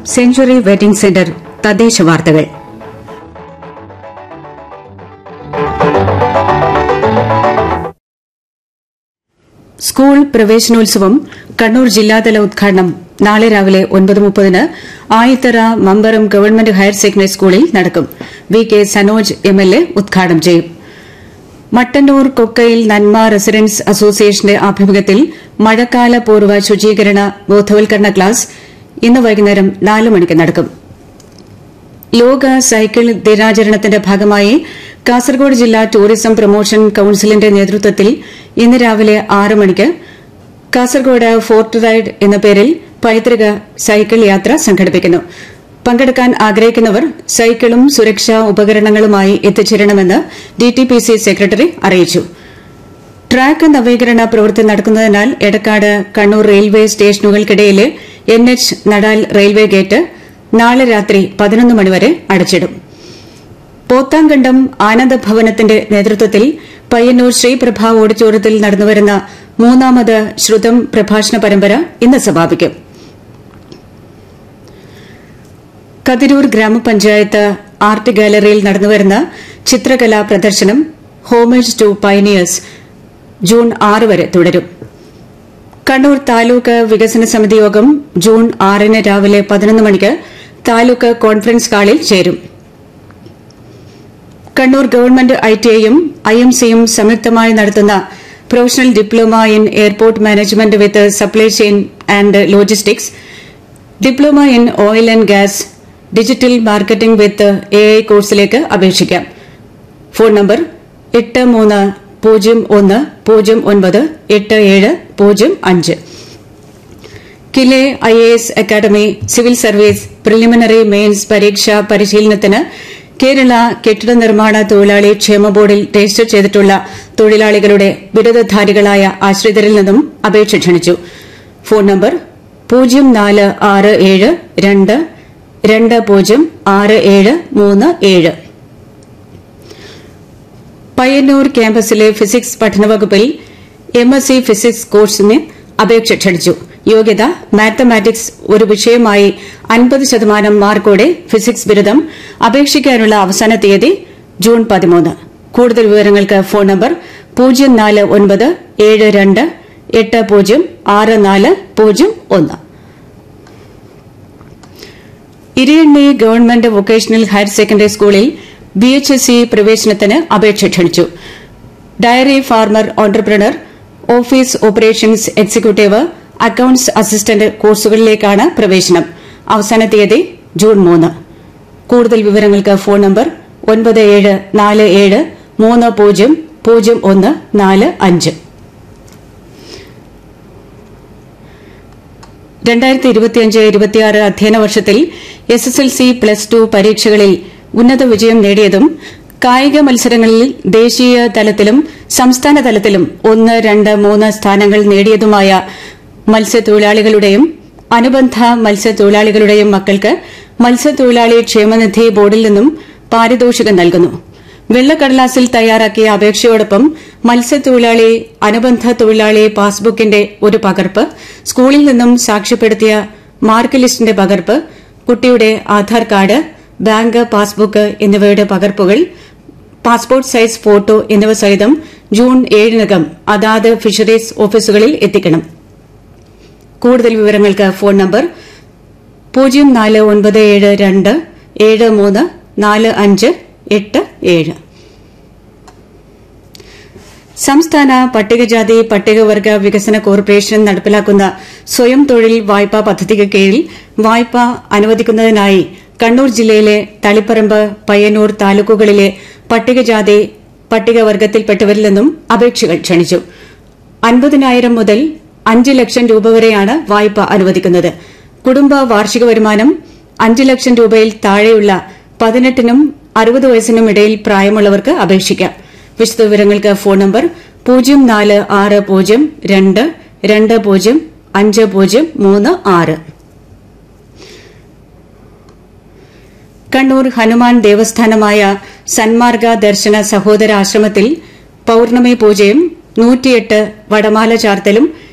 century wedding centre തദ്ദേശ വാർത്തകൾ school പ്രവേശനോത്സവം കണ്ണൂർ ജില്ലാതല ഉദ്ഘാടനം നാളെ രാവിലെ ഒൻപത് മുപ്പതിന് Ayithara Mambaram government higher secondary സ്കൂളിൽ നടക്കും V K Sanoj M L A ഉദ്ഘാടനം ചെയ്യും മട്ടന്നൂർ കൊക്കയിൽ നന്മ റെസിഡൻസ് അസോസിയേഷന്റെ ആഭിമുഖ്യത്തിൽ മഴക്കാല പൂർവ്വ ശുചീകരണ ബോധവൽക്കരണ ക്ലാസ് ഇന്ന് വൈകുന്നേരം നാല് മണിക്ക് നടക്കും ലോക സൈക്കിൾ ദിനാചരണത്തിന്റെ ഭാഗമായി കാസർഗോഡ് ജില്ലാ ടൂറിസം പ്രൊമോഷൻ കൌൺസിലിന്റെ നേതൃത്വത്തിൽ ഇന്ന് രാവിലെ ആറ് മണിക്ക് കാസർഗോഡ് ഫോർട്ട് റൈഡ് എന്ന പേരിൽ പൈതൃക സൈക്കിൾ യാത്ര സംഘടിപ്പിക്കുന്നു പങ്കെടുക്കാൻ ആഗ്രഹിക്കുന്നവർ സൈക്കിളും സുരക്ഷാ ഉപകരണങ്ങളുമായി എത്തിച്ചേരണമെന്ന് ഡിടിപിസി സെക്രട്ടറി അറിയിച്ചു ട്രാക്ക് നവീകരണ പ്രവൃത്തി നടക്കുന്നതിനാൽ എടക്കാട് കണ്ണൂർ റെയിൽവേ സ്റ്റേഷനുകൾക്കിടയിലെ N H Nadal railway gate നാളെ രാത്രി പതിനൊന്ന് മണിവരെ അടച്ചിടും പോത്താങ്കണ്ടം ആനന്ദഭവനത്തിന്റെ നേതൃത്വത്തിൽ പയ്യന്നൂർ ശ്രീപ്രഭ ഓഡിറ്റോറിയത്തിൽ നടന്നുവരുന്ന മൂന്നാമത് ശ്രുതം പ്രഭാഷണ പരമ്പര ഇന്ന് സമാപിക്കും കതിരൂർ ഗ്രാമപഞ്ചായത്ത് ആർട്ട് ഗാലറിയിൽ നടന്നുവരുന്ന ചിത്രകലാ പ്രദർശനം ഹോമേജ് ടു പൈനിയേഴ്സ് ജൂൺ ആറ് വരെ തുടരും കണ്ണൂർ താലൂക്ക് വികസന സമിതി യോഗം ജൂൺ ആറിന് രാവിലെ പതിനൊന്ന് മണിക്ക് താലൂക്ക് കോൺഫറൻസ് ഹാളിൽ ചേരും കണ്ണൂർ ഗവൺമെന്റ് ഐടിഐയും ഐഎംസിയും സംയുക്തമായി നടത്തുന്ന professional diploma in airport management with supply chain and logistics diploma in oil and gas digital marketing with A I കോഴ്സിലേക്ക് അപേക്ഷിക്കാം ഫോൺ നമ്പർ എട്ട് മൂന്ന് പൂജ്യം ഒന്ന് പൂജ്യം ഒൻപത് എട്ട് ഏഴ് പൂജ്യം അഞ്ച് കിലെ I A S academy civil service preliminary mains പരീക്ഷാ പരിശീലനത്തിന് കേരള കെട്ടിട നിർമ്മാണ തൊഴിലാളി ക്ഷേമ ബോർഡിൽ രജിസ്റ്റർ ചെയ്തിട്ടുള്ള തൊഴിലാളികളുടെ ബിരുദധാരികളായ ആശ്രിതരിൽ നിന്നും അപേക്ഷ ക്ഷണിച്ചു ഫോൺ നമ്പർ പൂജ്യം നാല് ആറ് ഏഴ് രണ്ട് രണ്ട് പൂജ്യം ആറ് ഏഴ് മൂന്ന് ഏഴ് പയ്യന്നൂർ ക്യാമ്പസിലെ ഫിസിക്സ് പഠനവകുപ്പിൽ എം എസ് സി ഫിസിക്സ് കോഴ്സിന് അപേക്ഷ ക്ഷണിച്ചു യോഗ്യത മാത്തമാറ്റിക്സ് ഒരു വിഷയമായി അൻപത് ശതമാനം മാർക്കോടെ ഫിസിക്സ് ബിരുദം അപേക്ഷിക്കാനുള്ള അവസാന തീയതി ജൂൺ പതിമൂന്ന് കൂടുതൽ വിവരങ്ങൾക്ക് ഫോൺ നമ്പർ പൂജ്യം നാല് ഒൻപത് ഏഴ് രണ്ട് എട്ട് പൂജ്യം ആറ് നാല് പൂജ്യം ഒന്ന് Iriyanni government vocational higher secondary സ്കൂളിൽ ബി എച്ച് എസ് സി പ്രവേശനത്തിന് അപേക്ഷ ക്ഷണിച്ചു dairy farmer entrepreneur office operations executive accounts assistant കോഴ്സുകളിലേക്കാണ് പ്രവേശനം അവസാന തീയതി ജൂൺ മൂന്ന് കൂടുതൽ വിവരങ്ങൾക്ക് ഫോൺ നമ്പർ ഒൻപത് ഏഴ് നാല് ഏഴ് മൂന്ന് പൂജ്യം പൂജ്യം ഒന്ന് നാല് അഞ്ച് രണ്ടായിരത്തി ഇരുപത്തിയഞ്ച് ഇരുപത്തിയാറ് അധ്യയന വർഷത്തിൽ S S L C plus two പരീക്ഷകളിൽ ഉന്നത വിജയം നേടിയതും കായിക മത്സരങ്ങളിൽ ദേശീയ തലത്തിലും സംസ്ഥാന തലത്തിലും ഒന്ന് രണ്ട് മൂന്ന് സ്ഥാനങ്ങൾ നേടിയതുമായ മത്സ്യത്തൊഴിലാളികളുടെയും അനുബന്ധ മത്സ്യത്തൊഴിലാളികളുടെയും മക്കൾക്ക് മത്സ്യത്തൊഴിലാളി ക്ഷേമനിധി ബോർഡിൽ നിന്നും പാരിതോഷികം നൽകുന്നു വെള്ളക്കടലാസിൽ തയ്യാറാക്കിയ അപേക്ഷയോടൊപ്പം മത്സ്യത്തൊഴിലാളി അനുബന്ധ തൊഴിലാളി പാസ്ബുക്കിന്റെ ഒരു പകർപ്പ് സ്കൂളിൽ നിന്നും സാക്ഷ്യപ്പെടുത്തിയ മാർക്ക് ലിസ്റ്റിന്റെ പകർപ്പ് കുട്ടിയുടെ ആധാർ കാർഡ് ബാങ്ക് പാസ്ബുക്ക് എന്നിവയുടെ പകർപ്പുകൾ പാസ്പോർട്ട് സൈസ് ഫോട്ടോ എന്നിവ സഹിതം ജൂൺ ഏഴിനകം അതാത് ഫിഷറീസ് ഓഫീസുകളിൽ എത്തിക്കണം കൂടുതൽ വിവരങ്ങൾക്ക് ഫോൺ നമ്പർ പൂജ്യം നാല് ഒൻപത് ഏഴ് രണ്ട് ഏഴ് മൂന്ന് നാല് അഞ്ച് എട്ട് ഏഴ് സംസ്ഥാന പട്ടികജാതി പട്ടികവർഗ വികസന കോർപ്പറേഷൻ നടപ്പിലാക്കുന്ന സ്വയം തൊഴിൽ വായ്പാ പദ്ധതിക്ക് കീഴിൽ വായ്പ അനുവദിക്കുന്നതിനായി കണ്ണൂർ ജില്ലയിലെ തളിപ്പറമ്പ് പയ്യന്നൂർ താലൂക്കുകളിലെ പട്ടികജാതി പട്ടികവർഗത്തിൽപ്പെട്ടവരിൽ നിന്നും അപേക്ഷകൾ ക്ഷണിച്ചു അൻപതിനായിരം മുതൽ അഞ്ച് ലക്ഷം രൂപ വരെയാണ് വായ്പ അനുവദിക്കുന്നത് കുടുംബ വാർഷിക വരുമാനം അഞ്ച് ലക്ഷം രൂപയിൽ താഴെയുള്ള പതിനെട്ടിനും അറുപത് വയസ്സിനും ഇടയിൽ പ്രായമുള്ളവർക്ക് അപേക്ഷിക്കാം വിശദവിവരങ്ങൾക്ക് ഫോൺ നമ്പർ പൂജ്യം നാല് ആറ് പൂജ്യം രണ്ട് രണ്ട് പൂജ്യം അഞ്ച് പൂജ്യം മൂന്ന് ആറ് കണ്ണൂർ ഹനുമാൻ ദേവസ്ഥാനമായ സന്മാർഗ ദർശന സഹോദര ആശ്രമത്തിൽ പൌർണമി പൂജയും നൂറ്റിയെട്ട് വടമാല ചാർത്തലും